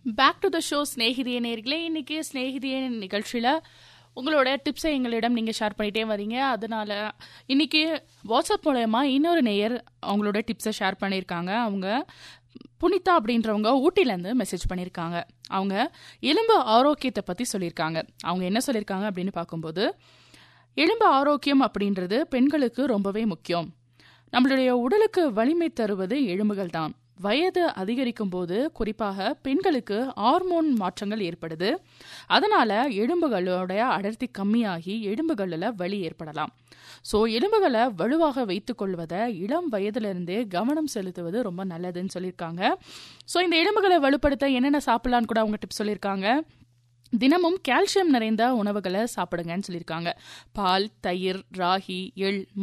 back to the show ஸ்நேகிதிய நேர்களே இன்னைக்கு ஸ்நேகிதிய நிகழ்ச்சியில் உங்களோட டிப்ஸை எங்களிடம் நீங்கள் ஷேர் பண்ணிட்டே வரீங்க அதனால இன்னைக்கு வாட்ஸ்அப் மூலயமா இன்னொரு நேயர் அவங்களோட டிப்ஸை ஷேர் பண்ணியிருக்காங்க அவங்க புனிதா அப்படின்றவங்க ஊட்டிலேருந்து மெசேஜ் பண்ணியிருக்காங்க அவங்க எலும்பு ஆரோக்கியத்தை பற்றி சொல்லியிருக்காங்க அவங்க என்ன சொல்லியிருக்காங்க அப்படின்னு பார்க்கும்போது எலும்பு ஆரோக்கியம் அப்படின்றது பெண்களுக்கு ரொம்பவே முக்கியம் நம்மளுடைய உடலுக்கு வலிமை தருவது எலும்புகள் தான் வயது அதிகரிக்கும் போது குறிப்பாக பெண்களுக்கு ஹார்மோன் மாற்றங்கள் ஏற்படுது அதனால எலும்புகளோட அடர்த்தி கம்மியாகி எலும்புகளில் வலி ஏற்படலாம் ஸோ எலும்புகளை வலுவாக வைத்துக் கொள்வதை இளம் வயதிலிருந்தே கவனம் செலுத்துவது ரொம்ப நல்லதுன்னு சொல்லியிருக்காங்க ஸோ இந்த எலும்புகளை வலுப்படுத்த என்னென்ன சாப்பிடலான்னு கூட அவங்க டிப்ஸ் சொல்லியிருக்காங்க தினமும் கால்சியம் நிறைந்த உணவுகளை சாப்பிடுங்கன்னு சொல்லியிருக்காங்க பால் தயிர் ராகி எள்